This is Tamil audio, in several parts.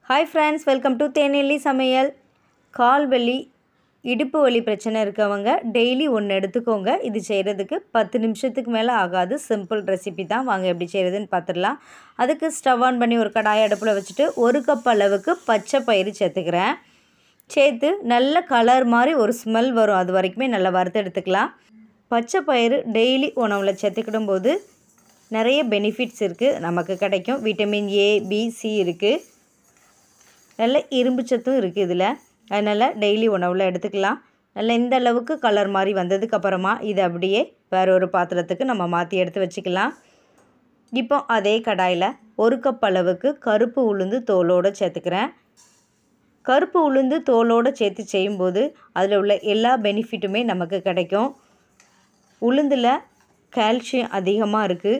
ஹாய் ஃப்ரெண்ட்ஸ் வெல்கம் டு தேனெல்லி சமையல் கால் வலி இடுப்பு வலி பிரச்சனை இருக்கவங்க டெய்லி ஒன்று எடுத்துக்கோங்க இது செய்கிறதுக்கு பத்து நிமிஷத்துக்கு மேலே ஆகாது சிம்பிள் ரெசிபி தான் வாங்க எப்படி செய்கிறதுன்னு பார்த்துடலாம் அதுக்கு ஸ்டவ் ஆன் பண்ணி ஒரு கடாய் அடுப்பில் வச்சுட்டு ஒரு கப் அளவுக்கு பச்சை பயிறு சேர்த்துக்கிறேன் சேர்த்து நல்ல கலர் மாதிரி ஒரு ஸ்மெல் வரும் அது வரைக்குமே நல்லா வறுத்து எடுத்துக்கலாம் பச்சை பயிறு டெய்லி உணவில் சேர்த்துக்கிடும் போது நிறைய பெனிஃபிட்ஸ் இருக்குது நமக்கு கிடைக்கும் விட்டமின் ஏ பி சி இருக்குது நல்ல இரும்பு சத்தும் இருக்குது இதில் அதனால் டெய்லி உணவில் எடுத்துக்கலாம் நல்ல இந்த அளவுக்கு கலர் மாதிரி வந்ததுக்கப்புறமா இதை அப்படியே வேற ஒரு பாத்திரத்துக்கு நம்ம மாற்றி எடுத்து வச்சுக்கலாம் இப்போ அதே கடாயில் ஒரு கப் அளவுக்கு கருப்பு உளுந்து தோலோடு சேர்த்துக்கிறேன் கருப்பு உளுந்து தோலோடு சேர்த்து செய்யும்போது அதில் உள்ள எல்லா பெனிஃபிட்டுமே நமக்கு கிடைக்கும் உளுந்தில் கால்சியம் அதிகமாக இருக்குது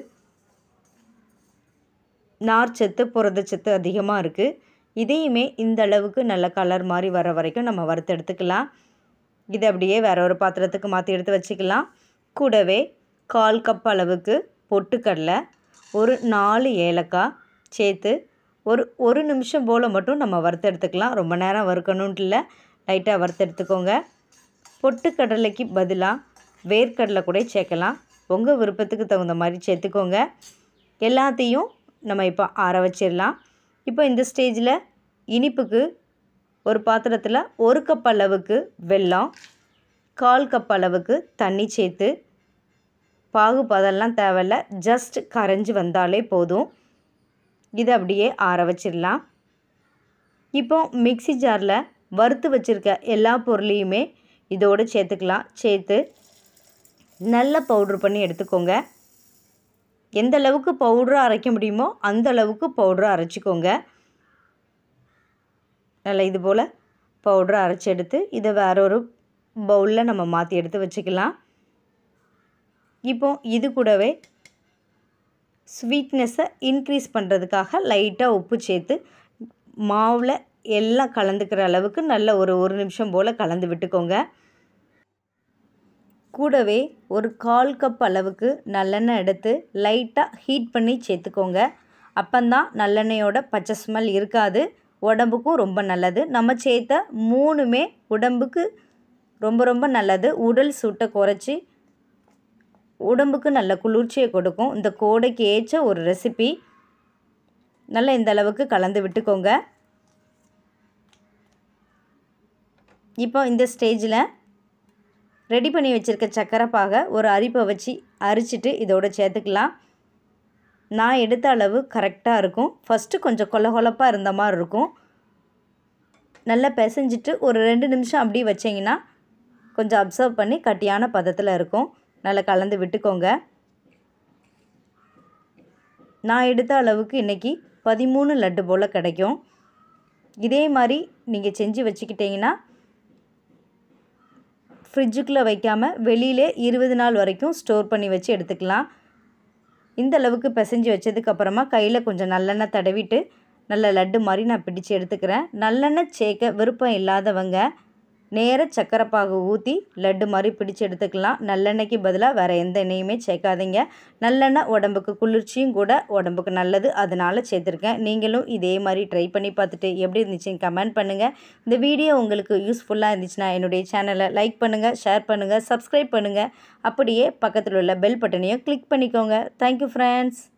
நார்ச்சத்து புரதச்சத்து அதிகமாக இருக்குது இதையுமே இந்த அளவுக்கு நல்ல கலர் மாதிரி வர வரைக்கும் நம்ம வறுத்து எடுத்துக்கலாம் இதை அப்படியே வேற ஒரு பாத்திரத்துக்கு மாற்றி எடுத்து வச்சுக்கலாம் கூடவே கால் கப் அளவுக்கு பொட்டுக்கடலை ஒரு நாலு ஏலக்காய் சேர்த்து ஒரு ஒரு நிமிஷம் போல் மட்டும் நம்ம வறுத்து எடுத்துக்கலாம் ரொம்ப நேரம் வறுக்கணுன்ட்டு இல்லை லைட்டாக வறுத்து எடுத்துக்கோங்க பொட்டுக்கடலைக்கு பதிலாக வேர்க்கடலை கூட சேர்க்கலாம் உங்கள் விருப்பத்துக்கு தகுந்த மாதிரி சேர்த்துக்கோங்க எல்லாத்தையும் நம்ம இப்போ ஆற வச்சிடலாம் இப்போ இந்த ஸ்டேஜில் இனிப்புக்கு ஒரு பாத்திரத்தில் ஒரு கப் அளவுக்கு வெல்லம் கால் கப் அளவுக்கு தண்ணி சேர்த்து பாகுபதெல்லாம் தேவையில்ல ஜஸ்ட் கரைஞ்சி வந்தாலே போதும் இதை அப்படியே ஆற வச்சிடலாம் இப்போ மிக்சி ஜாரில் வறுத்து வச்சுருக்க எல்லா பொருளையுமே இதோடு சேர்த்துக்கலாம் சேர்த்து நல்ல பவுட்ரு பண்ணி எடுத்துக்கோங்க எந்த அளவுக்கு பவுட்ரு அரைக்க முடியுமோ அந்த அளவுக்கு பவுட்ரு அரைச்சிக்கோங்க நல்லா இது போல் பவுட்ரு அரைச்சி எடுத்து இதை வேற ஒரு பவுலில் நம்ம மாற்றி எடுத்து வச்சுக்கலாம் இப்போ இது கூடவே ஸ்வீட்னஸை இன்க்ரீஸ் பண்ணுறதுக்காக லைட்டாக உப்பு சேர்த்து மாவில் எல்லாம் கலந்துக்கிற அளவுக்கு நல்ல ஒரு ஒரு நிமிஷம் போல் கலந்து விட்டுக்கோங்க கூடவே ஒரு கால் கப் அளவுக்கு நல்லெண்ணெய் எடுத்து லைட்டாக ஹீட் பண்ணி சேர்த்துக்கோங்க அப்போந்தான் நல்லெண்ணெயோட பச்சை ஸ்மெல் இருக்காது உடம்புக்கும் ரொம்ப நல்லது நம்ம சேர்த்த மூணுமே உடம்புக்கு ரொம்ப ரொம்ப நல்லது உடல் சூட்டை குறைச்சி உடம்புக்கு நல்ல குளிர்ச்சியை கொடுக்கும் இந்த கோடைக்கு ஏற்ற ஒரு ரெசிபி நல்லா இந்த அளவுக்கு கலந்து விட்டுக்கோங்க இப்போ இந்த ஸ்டேஜில் ரெடி பண்ணி வச்சுருக்க சக்கரை பாகை ஒரு அரிப்பை வச்சு அரிச்சிட்டு இதோட சேர்த்துக்கலாம் நான் எடுத்த அளவு கரெக்டாக இருக்கும் ஃபஸ்ட்டு கொஞ்சம் கொல கொலப்பாக இருந்த மாதிரி இருக்கும் நல்லா பிசைஞ்சிட்டு ஒரு ரெண்டு நிமிஷம் அப்படியே வச்சிங்கன்னா கொஞ்சம் அப்சர்வ் பண்ணி கட்டியான பதத்தில் இருக்கும் நல்லா கலந்து விட்டுக்கோங்க நான் எடுத்த அளவுக்கு இன்றைக்கி பதிமூணு லட்டு போல் கிடைக்கும் இதே மாதிரி நீங்கள் செஞ்சு வச்சுக்கிட்டிங்கன்னா ஃப்ரிட்ஜுக்குள்ளே வைக்காமல் வெளியிலே இருபது நாள் வரைக்கும் ஸ்டோர் பண்ணி வச்சு எடுத்துக்கலாம் இந்த அளவுக்கு பிசைஞ்சு வச்சதுக்கப்புறமா கையில் கொஞ்சம் நல்லெண்ணெய் தடவிட்டு நல்ல லட்டு மாதிரி நான் பிடிச்சி எடுத்துக்கிறேன் நல்லெண்ணெய் சேர்க்க விருப்பம் இல்லாதவங்க நேர சக்கரைப்பாகு ஊற்றி லட்டு மாதிரி பிடிச்சி எடுத்துக்கலாம் நல்லெண்ணெய்க்கு பதிலாக வேறு எந்த எண்ணெயுமே சேர்க்காதீங்க நல்லெண்ணெய் உடம்புக்கு குளிர்ச்சியும் கூட உடம்புக்கு நல்லது அதனால் சேர்த்துருக்கேன் நீங்களும் இதே மாதிரி ட்ரை பண்ணி பார்த்துட்டு எப்படி இருந்துச்சுன்னு கமெண்ட் பண்ணுங்கள் இந்த வீடியோ உங்களுக்கு யூஸ்ஃபுல்லாக இருந்துச்சுன்னா என்னுடைய சேனலை லைக் பண்ணுங்கள் ஷேர் பண்ணுங்கள் சப்ஸ்கிரைப் பண்ணுங்கள் அப்படியே பக்கத்தில் உள்ள பெல் பட்டனையும் கிளிக் பண்ணிக்கோங்க தேங்க்யூ ஃப்ரெண்ட்ஸ்